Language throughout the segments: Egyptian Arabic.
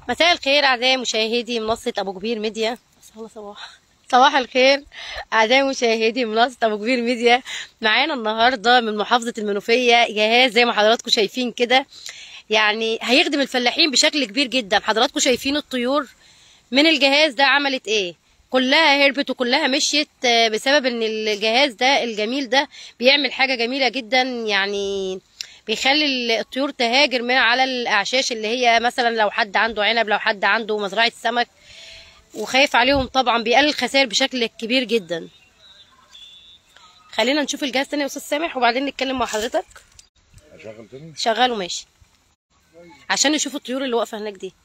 مساء الخير اعزائي مشاهدي منصه ابو كبير ميديا صباح صباح صباح الخير اعزائي مشاهدي منصه ابو كبير ميديا معانا النهارده من محافظه المنوفيه جهاز زي ما حضراتكم شايفين كده يعني هيخدم الفلاحين بشكل كبير جدا حضراتكم شايفين الطيور من الجهاز ده عملت ايه كلها هربت وكلها مشيت آه، بسبب ان الجهاز ده الجميل ده بيعمل حاجه جميله جدا يعني بيخلي ال- الطيور تهاجر من على الاعشاش اللي هي مثلا لو حد عنده عنب لو حد عنده مزرعه سمك وخايف عليهم طبعا بيقلل الخسائر بشكل كبير جدا خلينا نشوف الجهاز تاني يا استاذ سامح وبعدين نتكلم مع حضرتك اشغل تاني شغال وماشي عشان نشوف الطيور اللي واقفه هناك دي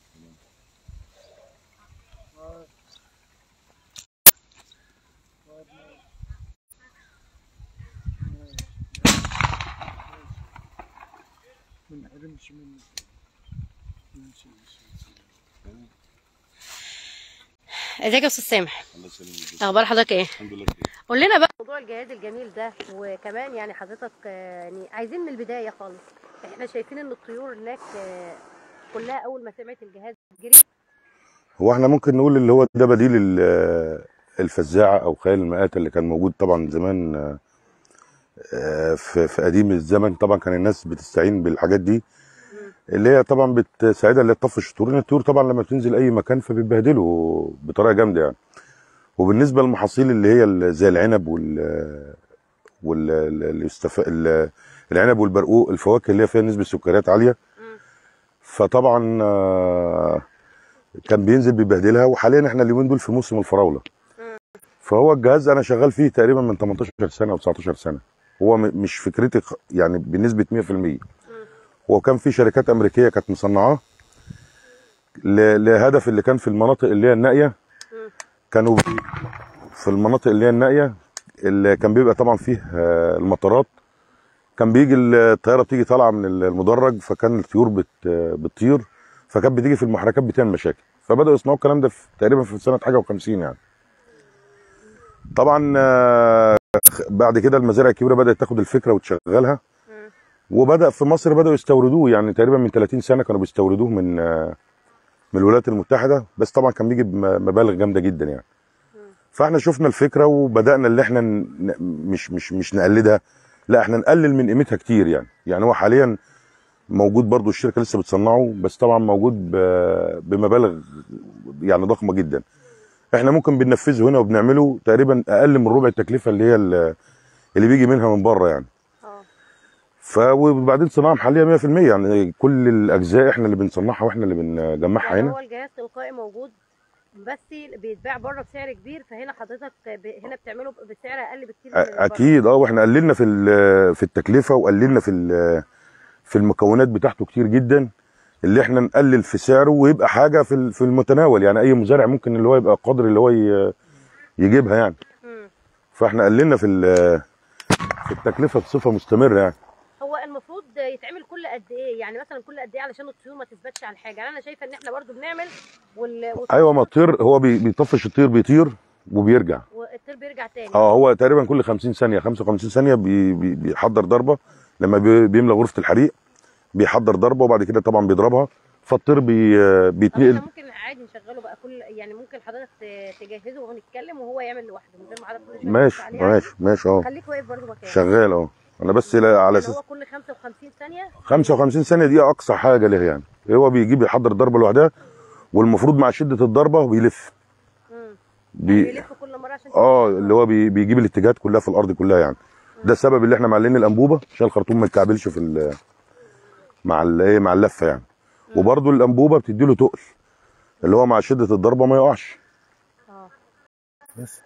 ما نحرمش من من شيء ازيك يا استاذ سامح الله يسلمك اخبار حضرتك ايه الحمد لله بخير قول لنا بقى موضوع الجهاز الجميل ده وكمان يعني حضرتك آه، يعني عايزين من البدايه خالص احنا شايفين ان الطيور هناك آه، كلها اول ما سمعت الجهاز جريت هو احنا ممكن نقول اللي هو ده بديل ال- الفزاعه او خيال المآتة اللي كان موجود طبعا زمان آه، في في قديم الزمن طبعا كان الناس بتستعين بالحاجات دي اللي هي طبعا بتساعدها اللي هي تطفش الطيور لان الطيور طبعا لما بتنزل اي مكان فبيتبهدلوا بطريقه جامده يعني وبالنسبه للمحاصيل اللي هي ال- زي العنب وال وال ال- الاستف... ال- العنب والبرقوق الفواكه اللي هي فيها نسبه سكريات عاليه فطبعا آه، كان بينزل بيبهدلها وحاليا احنا اليومين دول في موسم الفراوله فهو الجهاز انا شغال فيه تقريبا من 18 سنه او 19 سنه هو م- مش فكرتي خ- يعني بنسبه 100% هو كان في شركات امريكيه كانت مصنعاه ل- لهدف اللي كان في المناطق اللي هي النائيه كانوا بي- في المناطق اللي هي النائيه اللي كان بيبقى طبعا فيه آه، المطارات كان بيجي الطياره بتيجي طالعه من المدرج فكان الطيور بت بتطير فكانت بتيجي في المحركات بتعمل مشاكل فبداوا يصنعوا الكلام ده في تقريبا في سنه حاجه و50 يعني طبعا آه، بعد كده المزارع الكبيره بدات تاخد الفكره وتشغلها وبدا في مصر بداوا يستوردوه يعني تقريبا من 30 سنه كانوا بيستوردوه من آه، من الولايات المتحده بس طبعا كان بيجي بمبالغ جامده جدا يعني فاحنا شفنا الفكره وبدانا اللي احنا ن- ن- مش مش مش نقلدها لا احنا نقلل من قيمتها كتير يعني يعني هو حاليا موجود برضو الشركه لسه بتصنعه بس طبعا موجود ب- بمبالغ يعني ضخمه جدا احنا ممكن بننفذه هنا وبنعمله تقريبا اقل من ربع التكلفه اللي هي ال- اللي بيجي منها من بره يعني اه ف وبعدين صناعه محليه 100% يعني كل الاجزاء احنا اللي بنصنعها واحنا اللي بنجمعها يعني هنا هو الجهاز تلقائي موجود بس بيتباع بره بسعر كبير فهنا حضرتك ب... هنا بتعمله بسعر اقل بكتير من اللي بره. اكيد اه واحنا قللنا في ال- في التكلفه وقللنا في ال- في المكونات بتاعته كتير جدا اللي احنا نقلل في سعره ويبقى حاجه في ال- في المتناول يعني اي مزارع ممكن اللي هو يبقى قادر اللي هو ي- يجيبها يعني مم. فاحنا قللنا في ال- في التكلفه بصفه مستمره يعني هو المفروض يتعمل كل قد ايه يعني مثلا كل قد ايه علشان الطيور ما تثبتش على حاجه يعني انا شايفه ان احنا برضو بنعمل وال... وال... ايوه ما الطير هو بي- بيطفش الطير بيطير وبيرجع والطير بيرجع تاني اه هو تقريبا كل 50 ثانيه 55 ثانيه بي بي بيحضر ضربه لما بي- بيملى غرفه الحريق بيحضر ضربه وبعد كده طبعا بيضربها فالطير بي طب بيتنقل احنا ممكن عادي نشغله بقى كل يعني ممكن حضرتك ت- تجهزه ونتكلم وهو يعمل لوحده من غير ما حضرتك كل شوية ماشي تبص عليه عادي. ماشي ماشي اهو خليك واقف برضه مكانك شغال اهو انا بس لا- على يعني اساس هو كل 55 ثانيه 55 ثانيه دي اقصى حاجه له يعني هو بيجيب يحضر الضربه لوحدها والمفروض مع شده الضربه بيلف امم يعني بي بيلف كل مره عشان اه اللي هو بي بيجيب الاتجاهات كلها في الارض كلها يعني ده السبب اللي احنا معلقين الانبوبه عشان الخرطوم ما يتكعبلش في ال- مع ال- ايه مع اللفه يعني وبرده الانبوبه بتدي له تقل اللي هو مع شده الضربه ما يقعش اه بس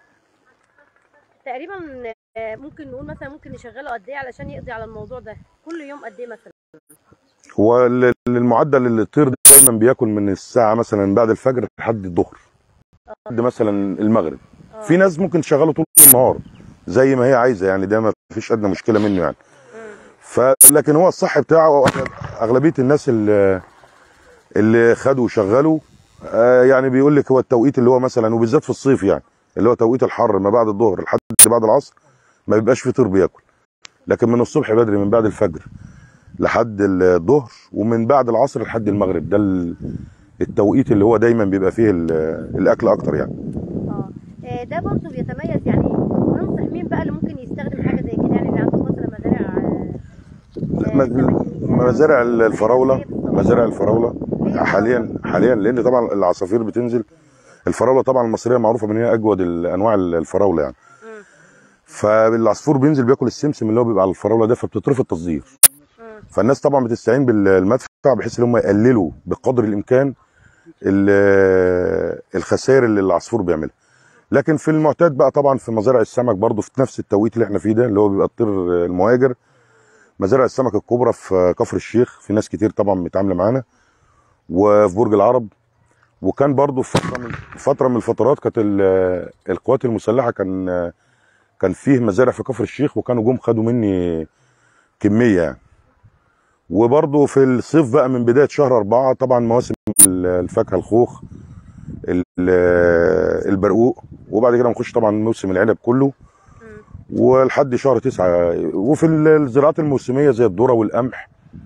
تقريبا آه، ممكن نقول مثلا ممكن نشغله قد ايه علشان يقضي على الموضوع ده كل يوم قد ايه مثلا هو ال- المعدل اللي الطير دايما بياكل من الساعه مثلا بعد الفجر لحد الظهر لحد مثلا المغرب اه في ناس ممكن تشغله طول النهار زي ما هي عايزه يعني ده ما فيش ادنى مشكله منه يعني مم. فلكن هو الصح بتاعه اغلبيه الناس اللي اللي خدوا وشغلوا آه، يعني بيقول لك هو التوقيت اللي هو مثلا وبالذات في الصيف يعني اللي هو توقيت الحر ما بعد الظهر لحد بعد العصر ما بيبقاش في طير بياكل لكن من الصبح بدري من بعد الفجر لحد الظهر ومن بعد العصر لحد المغرب ده ال- التوقيت اللي هو دايما بيبقى فيه ال- الاكل اكتر يعني اه آه، ده برضه بيتميز يعني ننصح مين بقى اللي ممكن يستخدم حاجه زي كده يعني اللي عنده مثلا مزارع آه، م- مزارع الفراوله مزارع الفراوله حاليا حاليا لان طبعا العصافير بتنزل الفراوله طبعا المصريه معروفه ان هي اجود انواع الفراوله يعني مم. فالعصفور بينزل بياكل السمسم اللي هو بيبقى على الفراوله ده فبتترفض تصدير مم. فالناس طبعا بتستعين بالمدفع بحيث ان هم يقللوا بقدر الامكان ال- الخسائر اللي العصفور بيعملها لكن في المعتاد بقى طبعا في مزارع السمك برضو في نفس التوقيت اللي احنا فيه ده اللي هو بيبقى الطير المهاجر مزارع السمك الكبرى في كفر الشيخ في ناس كتير طبعا متعامله معانا وفي برج العرب وكان برضو في فتره من فتره من الفترات كانت ال- القوات المسلحه كان كان فيه مزارع في كفر الشيخ وكانوا جم خدوا مني كميه يعني وبرضو في الصيف بقى من بدايه شهر أربعة طبعا مواسم ال- الفاكهه الخوخ ال- البرقوق وبعد كده نخش طبعا موسم العنب كله مم. ولحد شهر تسعة وفي ال- الزراعات الموسمية زي الذرة والقمح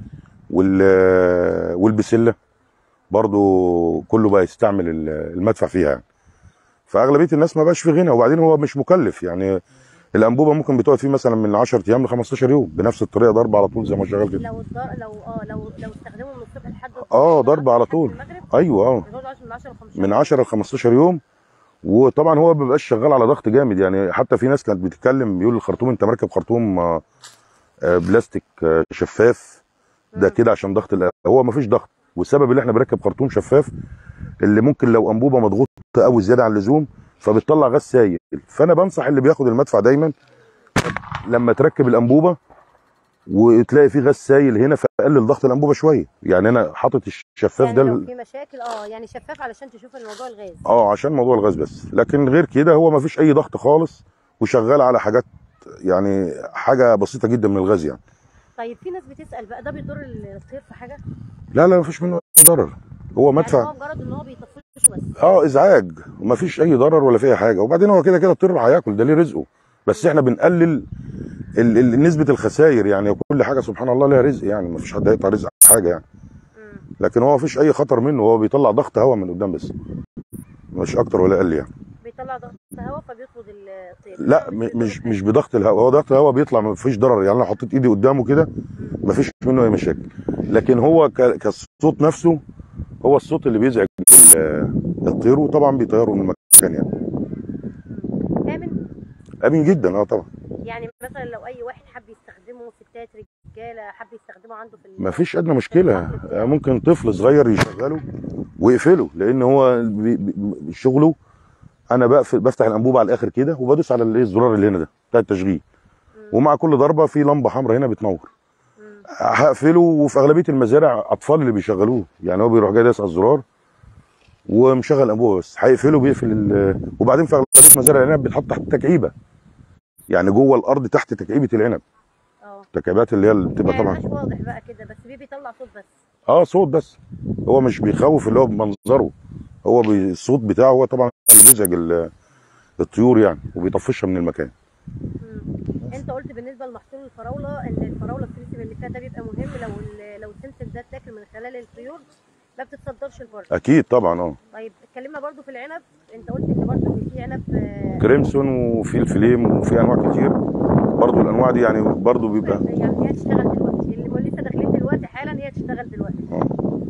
وال- والبسلة برضو كله بقى يستعمل ال- المدفع فيها يعني فأغلبية الناس ما بقاش في غنى وبعدين هو مش مكلف يعني الأنبوبة ممكن بتقعد فيه مثلا من 10 أيام ل 15 يوم بنفس الطريقة ضرب على طول زي ما شغال كده لو الضر... لو اه لو لو استخدموا من الصبح لحد اه ضرب على طول المغرب ايوه اه بيقعدوا 10 من 10 ل 15 من 10 ل 15 يوم وطبعا هو ما بيبقاش شغال على ضغط جامد يعني حتى في ناس كانت بتتكلم بيقول الخرطوم انت مركب خرطوم آه، آه، بلاستيك آه، شفاف ده مم. كده عشان ضغط الأ- هو ما فيش ضغط والسبب اللي احنا بنركب خرطوم شفاف اللي ممكن لو انبوبه مضغوطه قوي زياده عن اللزوم فبتطلع غاز سايل فانا بنصح اللي بياخد المدفع دايما لما تركب الانبوبه وتلاقي فيه غاز سايل هنا فقلل ضغط الانبوبه شويه يعني انا حاطط الشفاف يعني ده لو ال- في مشاكل اه يعني شفاف علشان تشوف الموضوع الغاز اه عشان موضوع الغاز بس لكن غير كده هو ما فيش اي ضغط خالص وشغال على حاجات يعني حاجه بسيطه جدا من الغاز يعني طيب في ناس بتسال بقى ده بيضر الطير في حاجه لا لا ما فيش منه اي ضرر هو يعني مدفع هو مجرد ان هو بيطفشه بس اه ازعاج وما فيش اي ضرر ولا فيها حاجه وبعدين هو كده كده الطير هياكل ده ليه رزقه بس احنا بنقلل ال- ال- نسبه الخسائر يعني كل حاجه سبحان الله لها رزق يعني ما فيش حد هيقطع رزق حاجه يعني مم. لكن هو ما فيش اي خطر منه هو بيطلع ضغط هواء من قدام بس مش اكتر ولا اقل يعني بيطلع ضغط هواء فبيطرد الطير لا م- مش مش بضغط الهواء هو ضغط الهواء بيطلع ما فيش ضرر يعني انا حطيت ايدي قدامه كده ما فيش منه اي مشاكل لكن هو ك- كالصوت نفسه هو الصوت اللي بيزعج ال- الطير وطبعا بيطيره من المكان يعني امن امين جدا اه طبعا يعني مثلا لو اي واحد حب يستخدمه ستات رجاله حب يستخدمه عنده في ال- ما فيش ادنى مشكله ممكن طفل صغير يشغله ويقفله لان هو بي- بي- شغله انا بقفل بفتح الانبوبه على الاخر كده وبدوس على الايه الزرار اللي هنا ده بتاع التشغيل ومع كل ضربه في لمبه حمراء هنا بتنور مم. هقفله وفي اغلبيه المزارع اطفال اللي بيشغلوه يعني هو بيروح جاي دايس على الزرار ومشغل الانبوبه بس هيقفله بيقفل ال- وبعدين في اغلبيه مزارع العنب بيتحط تحت تكعيبه يعني جوه الارض تحت تكعيبه العنب اه التكعيبات اللي هي اللي بتبقى يعني طبعا مش واضح بقى كده بس بيه بيطلع صوت بس اه صوت بس هو مش بيخوف اللي هو بمنظره هو بي- الصوت بتاعه هو طبعا اللي بيزعج ال- الطيور يعني وبيطفشها من المكان مم. انت قلت بالنسبه لمحصول الفراوله ان الفراوله السمسم اللي فيها ده بيبقى مهم لو ال- لو السمسم ده اتاكل من خلال الطيور ما بتتصدرش لبره اكيد طبعا اه طيب اتكلمنا برضو في العنب انت قلت ان برضو ان في عنب آه، كريمسون وفي الفليم وفي انواع كتير برضو الانواع دي يعني برضو بيبقى يعني هي تشتغل دلوقتي اللي لسه داخلين دلوقتي حالا هي تشتغل دلوقتي آه.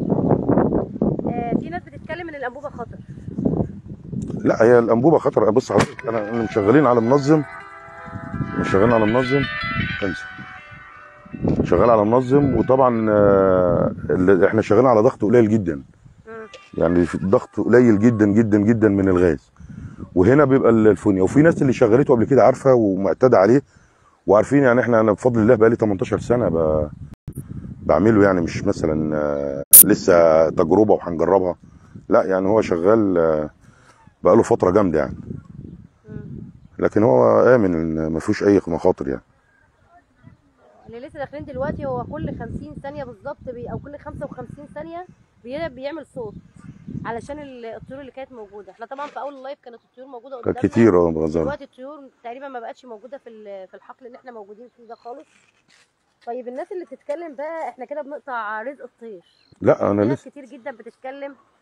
آه في ناس بتتكلم ان الانبوبه خطر لا هي الانبوبه خطر بص حضرتك انا انا مشغلين على منظم مش شغالين على منظم انسى شغال على منظم وطبعا آه، اللي احنا شغالين على ضغط قليل جدا مم. يعني في ضغط قليل جدا جدا جدا من الغاز وهنا بيبقى الفونيا وفي ناس اللي شغلته قبل كده عارفه ومعتاده عليه وعارفين يعني احنا انا بفضل الله بقالي 18 سنه ب... بعمله يعني مش مثلا آه، لسه تجربه وهنجربها لا يعني هو شغال آه، بقاله فتره جامده يعني مم. لكن هو امن إن ما فيهوش اي مخاطر يعني اللي لسه داخلين دلوقتي هو كل 50 ثانيه بالظبط بي او كل 55 ثانيه بي- بيعمل صوت علشان ال- الطيور اللي كانت موجوده احنا طبعا في اول اللايف كانت الطيور موجوده كانت قدامنا كتير اه بغزاره دلوقتي الطيور تقريبا ما بقتش موجوده في ال- في الحقل اللي احنا موجودين فيه ده خالص طيب الناس اللي بتتكلم بقى احنا كده بنقطع رزق الطير لا انا في ناس لسه كتير جدا بتتكلم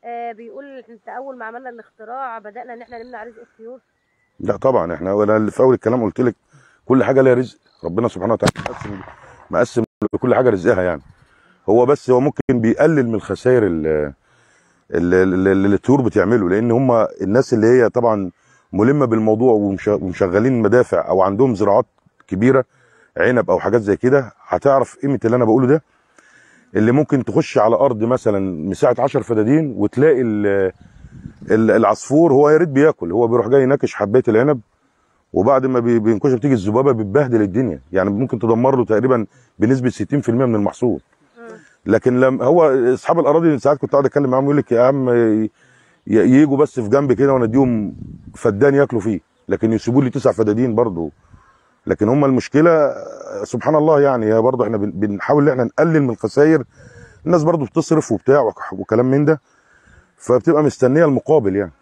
آه بيقول انت اول ما عملنا الاختراع بدانا ان احنا نمنع رزق الطيور لا طبعا احنا انا في اول الكلام قلت لك كل حاجه لها رزق ربنا سبحانه وتعالى مقسم مقسم لكل حاجه رزقها يعني هو بس هو ممكن بيقلل من الخسائر اللي, اللي, اللي الطيور بتعمله لان هم الناس اللي هي طبعا ملمه بالموضوع ومش- ومشغلين مدافع او عندهم زراعات كبيره عنب او حاجات زي كده هتعرف قيمه اللي انا بقوله ده اللي ممكن تخش على ارض مثلا مساحه 10 فدادين وتلاقي ال- ال- العصفور هو يا ريت بياكل هو بيروح جاي يناكش حبايه العنب وبعد ما بي- بينكشها بتيجي الذبابه بتبهدل الدنيا يعني ممكن تدمر له تقريبا بنسبه 60% من المحصول لكن لما هو اصحاب الاراضي ساعات كنت قاعد اتكلم معاهم يقول لك يا عم ي- ي- يجوا بس في جنب كده وانا اديهم فدان ياكلوا فيه لكن يسيبوا لي تسع فدادين برضه لكن هم المشكله آه، سبحان الله يعني هي برضه احنا بن- بنحاول ان احنا نقلل من الخسائر الناس برضه بتصرف وبتاع وك- وكلام من ده فبتبقى مستنيه المقابل يعني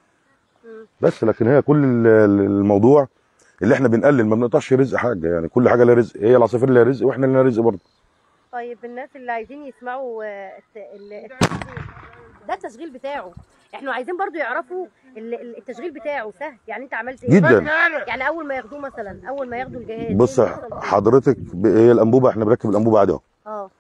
بس لكن هي كل ال- ال- الموضوع اللي احنا بنقلل ما بنقطعش رزق حاجه يعني كل حاجه لها رزق هي العصافير لها رزق واحنا لنا رزق برضه طيب الناس اللي عايزين يسمعوا آه، الت- ال- التشغيل ده التشغيل بتاعه احنا عايزين برضو يعرفوا ال- ال- التشغيل بتاعه سهل يعني انت عملت ايه جدا. يعني اول ما ياخدوه مثلا اول ما ياخدوا الجهاز بص إيه اللي بيحصل فيه؟ حضرتك ب- هي الانبوبه احنا بنركب الانبوبه عادي اهو اه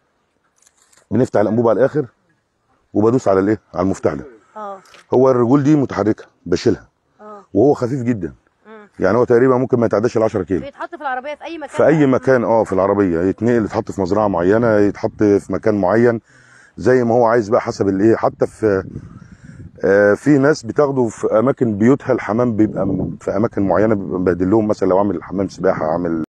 بنفتح الانبوبه على الاخر وبدوس على الايه على المفتاح ده اه هو الرجول دي متحركه بشيلها اه وهو خفيف جدا مم. يعني هو تقريبا ممكن ما يتعداش ال 10 كيلو بيتحط في العربيه في اي مكان في اي بقى؟ مكان اه في العربيه يتنقل يتحط في مزرعه معينه يتحط في مكان معين زي ما هو عايز بقى حسب الايه حتى في آه في ناس بتاخده في اماكن بيوتها الحمام بيبقى م- في اماكن معينه بيبقى مبهدل لهم مثلا لو عامل حمام سباحه عامل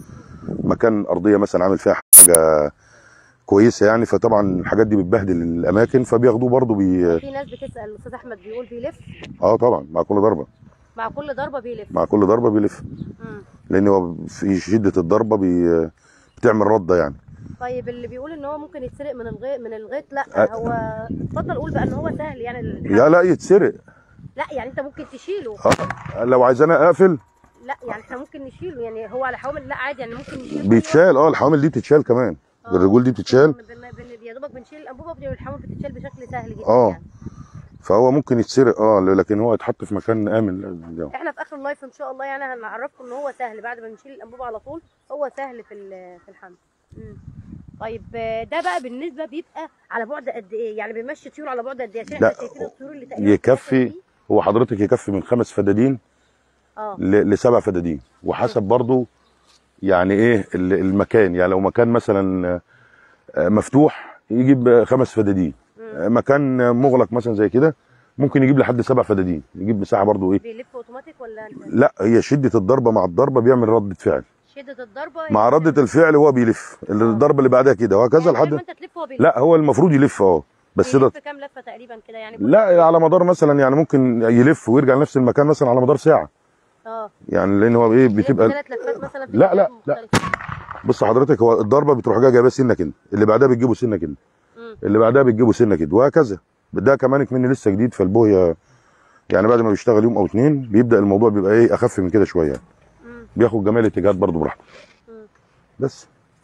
مكان ارضيه مثلا عامل فيها حاجه كويسه يعني فطبعا الحاجات دي بتبهدل الاماكن فبياخدوه برضه بي في ناس بتسال الاستاذ احمد بيقول بيلف اه طبعا مع كل ضربه مع كل ضربه بيلف مع كل ضربه بيلف مم. لان هو في شده الضربه بي بتعمل رده يعني طيب اللي بيقول ان هو ممكن يتسرق من الغيط من الغيط لا أ- هو اتفضل قول بقى ان هو سهل يعني ال- لا لا يتسرق لا يعني انت ممكن تشيله اه لو عايز انا اقفل لا يعني احنا ممكن نشيله يعني هو على حوامل لا عادي يعني ممكن نشيله بيتشال اه الحوامل دي بتتشال كمان آه. الرجول دي بتتشال بن- بن- بن- يا دوبك بنشيل الانبوبه وبن- والحوامل بتتشال بشكل سهل جدا اه يعني. فهو ممكن يتسرق اه لكن هو يتحط في مكان امن لا. احنا في اخر اللايف ان شاء الله يعني هنعرفكم ان هو سهل بعد ما نشيل الانبوبه على طول هو سهل في ال- في الحمل مم. طيب آه، ده بقى بالنسبه بيبقى على بعد قد ايه يعني بيمشي طيور على بعد قد ايه عشان احنا لا، شايفين الطيور اللي تقريبا يكفي دي. هو حضرتك يكفي من خمس فدادين اه ل- لسبع فدادين وحسب برضو يعني ايه ال- المكان يعني لو مكان مثلا آه، مفتوح يجيب آه، خمس فدادين آه، مكان آه، مغلق مثلا زي كده ممكن يجيب لحد سبع فدادين يجيب مساحه برضو ايه بيلف اوتوماتيك ولا لا هي شده الضربه مع الضربه بيعمل رده فعل شده الضربه مع رده الفعل هو بيلف الضربه اللي بعدها كده وهكذا يعني لحد لما انت تلف هو بيلف لا هو المفروض يلف اه بس ده بيلف كام لفه تقريبا كده يعني لا على مدار مثلا يعني ممكن يلف ويرجع لنفس المكان مثلا على مدار ساعه اه يعني لان هو ايه بتبقى ثلاث لفات مثلا في لا، لا، اتجاهات لا. مختلفة. بص حضرتك هو الضربه بتروح جايه جايبه سنه كده اللي بعدها بتجيبه سنه كده مم. اللي بعدها بتجيبه سنه كده وهكذا ده كمان كمان لسه جديد فالبويه يعني بعد ما بيشتغل يوم او اتنين بيبدا الموضوع بيبقى ايه اخف من كده شويه يعني. مم. بياخد جميع الاتجاهات برضه براحته مم. بس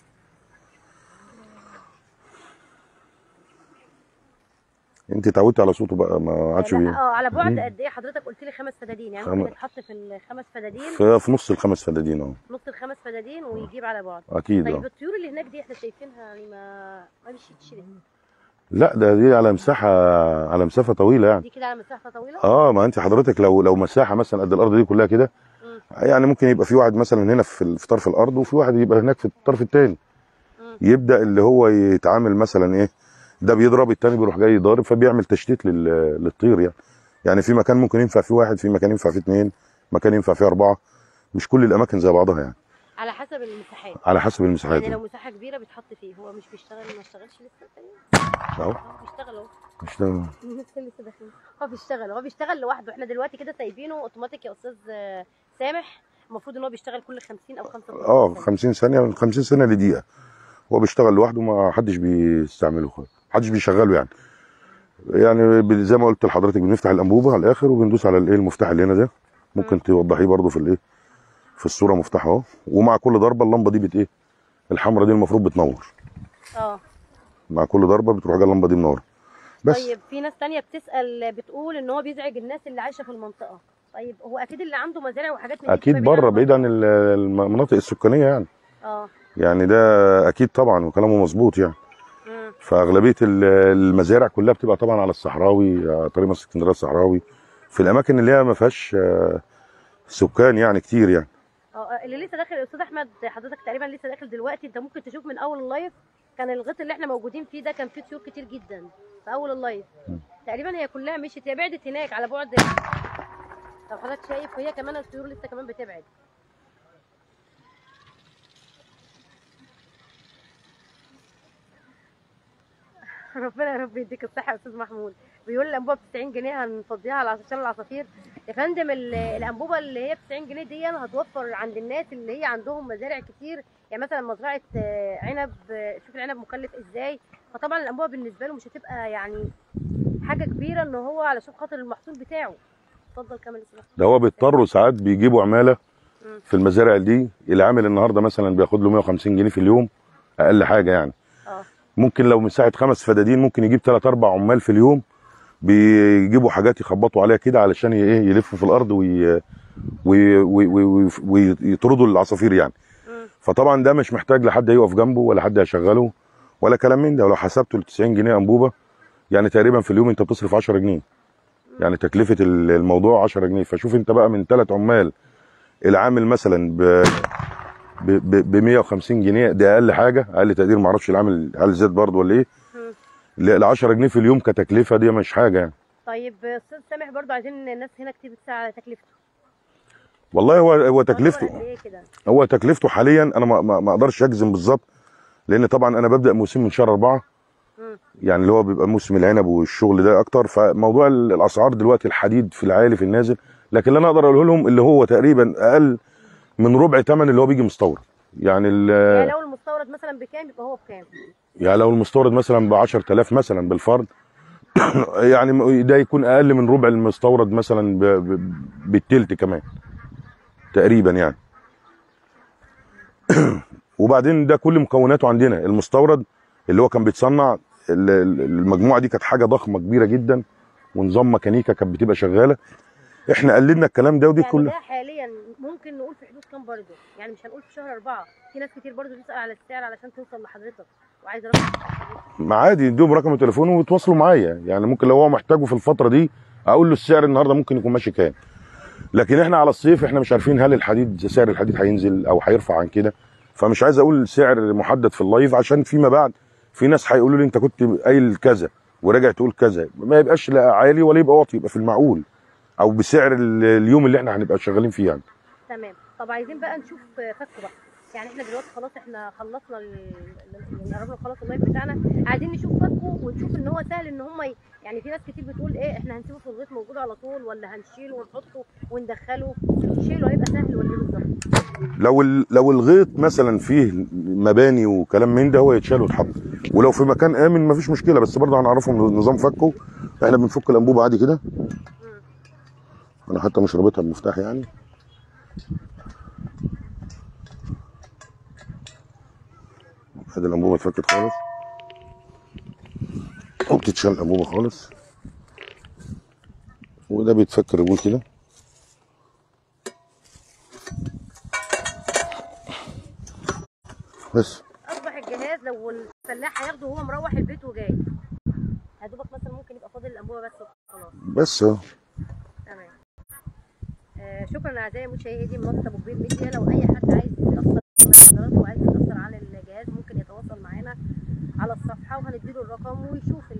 انت اتعودتي على صوته بقى ما عادش لا، بيه اه على بعد مم. قد ايه حضرتك قلت لي خمس فدادين يعني خم- ممكن يتحط في الخمس فدادين في في نص الخمس فدادين اهو نص الخمس فدادين ويجيب على بعد اكيد طيب اه الطيور اللي هناك دي احنا شايفينها يعني ما ما مشيتش ليه؟ لا ده دي على مساحه على مسافه طويله يعني دي كده على مسافه طويله اه ما انت حضرتك لو لو مساحه مثلا قد الارض دي كلها كده مم. يعني ممكن يبقى في واحد مثلا هنا في ال- في طرف الارض وفي واحد يبقى هناك في الطرف الثاني مم. يبدا اللي هو يتعامل مثلا ايه ده بيضرب التاني بيروح جاي يضارب فبيعمل تشتيت لل- للطير يعني يعني في مكان ممكن ينفع فيه واحد في مكان ينفع فيه اثنين مكان ينفع فيه اربعه مش كل الاماكن زي بعضها يعني على حسب المساحات على حسب المساحات يعني لو يعني. مساحه كبيره بيتحط فيه هو مش بيشتغل ما اشتغلش لسه تقريبا اهو اه بيشتغل اهو مش ده الناس اللي لسه داخلين هو بيشتغل هو بيشتغل لوحده احنا دلوقتي كده سايبينه اوتوماتيك يا استاذ آه، سامح المفروض ان هو بيشتغل كل 50 او 55 اه ثانية. 50 ثانيه من 50 ثانيه لدقيقه هو بيشتغل لوحده ما حدش بيستعمله خالص ما حدش بيشغله يعني يعني ب- زي ما قلت لحضرتك بنفتح الانبوبه على الاخر وبندوس على الايه المفتاح اللي هنا ده ممكن توضحيه برضو في الايه في الصوره مفتاح اهو ومع كل ضربه اللمبه دي بت ايه الحمراء دي المفروض بتنور اه مع كل ضربه بتروح جايه اللمبه دي منوره بس طيب في ناس تانية بتسأل بتقول ان هو بيزعج الناس اللي عايشة في المنطقة طيب هو اكيد اللي عنده مزارع وحاجات من دي اكيد بتبقى بره بعيد عن عنه. ال- المناطق السكانيه يعني اه يعني ده اكيد طبعا وكلامه مظبوط يعني مم. فاغلبيه ال- المزارع كلها بتبقى طبعا على الصحراوي على طريق مصر اسكندريه الصحراوي في الاماكن اللي هي ما فيهاش آه، سكان يعني كتير يعني اه اللي لسه داخل الاستاذ احمد حضرتك تقريبا لسه داخل دلوقتي انت ممكن تشوف من اول اللايف كان الغيط اللي احنا موجودين فيه ده كان فيه طيور كتير جدا في اول اللايف تقريبا هي كلها مشيت هي بعدت هناك على بعد طب حضرتك شايف وهي كمان الطيور لسه كمان بتبعد ربنا يا رب يديك الصحة يا أستاذ محمود بيقول الأنبوبة ب 90 جنيه هنفضيها على عشان العصافير يا فندم ال- الأنبوبة اللي هي ب 90 جنيه دي هتوفر عند الناس اللي هي عندهم مزارع كتير يعني مثلا مزرعة آه، عنب آه، شوف العنب مكلف ازاي فطبعا الأنبوبة بالنسبة له مش هتبقى يعني حاجة كبيرة إن هو علشان خاطر المحصول بتاعه اتفضل كمل يا أستاذ محمود. ده هو بيضطروا ساعات بيجيبوا عماله مم. في المزارع دي العامل النهارده مثلا بياخد له 150 جنيه في اليوم اقل حاجه يعني اه ممكن لو مساحه خمس فدادين ممكن يجيب ثلاث اربع عمال في اليوم بيجيبوا حاجات يخبطوا عليها كده علشان ي- ايه يلفوا في الارض وي وي- وي- وي- ويطردوا العصافير يعني مم. فطبعا ده مش محتاج لحد يقف جنبه ولا حد يشغله ولا كلام من ده ولو حسبته ال 90 جنيه انبوبه يعني تقريبا في اليوم انت بتصرف 10 جنيه يعني تكلفه ال- الموضوع 10 جنيه فشوف انت بقى من ثلاث عمال العامل مثلا ب ب 150 جنيه ده اقل حاجه اقل تقدير ما اعرفش العامل هل زاد برضه ولا ايه مم. ال 10 جنيه في اليوم كتكلفه دي مش حاجه يعني طيب أستاذ سامح برضو عايزين الناس هنا كتير بتسأل على تكلفته والله هو هو هو تكلفته قد إيه كده هو تكلفته حاليا انا ما, ما, ما اقدرش اجزم بالظبط لان طبعا انا ببدا موسم من شهر أربعة مم. يعني اللي هو بيبقى موسم العنب والشغل ده اكتر فموضوع ال- الاسعار دلوقتي الحديد في العالي في النازل لكن اللي انا اقدر اقوله لهم اللي هو تقريبا اقل من ربع ثمن اللي هو بيجي مستورد يعني ال- يعني لو المستورد مثلا بكام يبقى هو بكام يعني لو المستورد مثلا ب 10000 مثلا بالفرد يعني ده يكون اقل من ربع المستورد مثلا ب- ب- بالتلت كمان تقريبا يعني وبعدين ده كل مكوناته عندنا المستورد اللي هو كان بيتصنع ال- ال- المجموعه دي كانت حاجه ضخمه كبيره جدا ونظام ميكانيكا كانت بتبقى شغاله احنا قللنا الكلام ده ودي يعني كلها ده حاليا ممكن نقول في حدود كام برضه يعني مش هنقول في شهر أربعة في ناس كتير برضه بتسأل على السعر علشان توصل لحضرتك وعايز رقم عادي يديهم رقم تليفونه ويتواصلوا معايا يعني ممكن لو هو محتاجه في الفتره دي اقول له السعر النهارده ممكن يكون ماشي كام لكن احنا على الصيف احنا مش عارفين هل الحديد سعر الحديد هينزل او هيرفع عن كده فمش عايز اقول سعر محدد في اللايف عشان فيما بعد في ناس هيقولوا لي انت كنت قايل كذا وراجع تقول كذا ما يبقاش لا عالي ولا يبقى واطي يبقى في المعقول او بسعر ال- اليوم اللي احنا هنبقى شغالين فيه يعني تمام طب عايزين بقى نشوف فكه بقى يعني احنا دلوقتي خلاص احنا خلصنا ال- ال- يعني قربنا نخلص اللايف بتاعنا عايزين نشوف فكه ونشوف ان هو سهل ان هم ي... يعني في ناس كتير بتقول ايه احنا هنسيبه في الغيط موجود على طول ولا هنشيله ونحطه وندخله شيله هيبقى سهل ولا ايه بالظبط لو ال- لو الغيط مثلا فيه مباني وكلام من ده هو يتشال ويتحط ولو في مكان امن مفيش مشكله بس برضه هنعرفهم نظام فكه احنا بنفك الانبوبه عادي كده انا حتى مش رابطها بمفتاح يعني ادي الانبوبه اتفكت خالص وبتتشال الانبوبه خالص وده بيتفك الرجول كده بس اصبح الجهاز لو الفلاح هياخده وهو مروح البيت وجاي يا دوبك مثلا ممكن يبقى فاضل الانبوبه بس خلاص بس اهو تمام آه شكرا اعزائي مشاهدي منصه ابو كبير ميديا لو اي حد عايز يستفسر من حضراتكم وعايز يستفسر عن الجهاز ممكن يتواصل معانا على الصفحه وهنديله الرقم ويشوف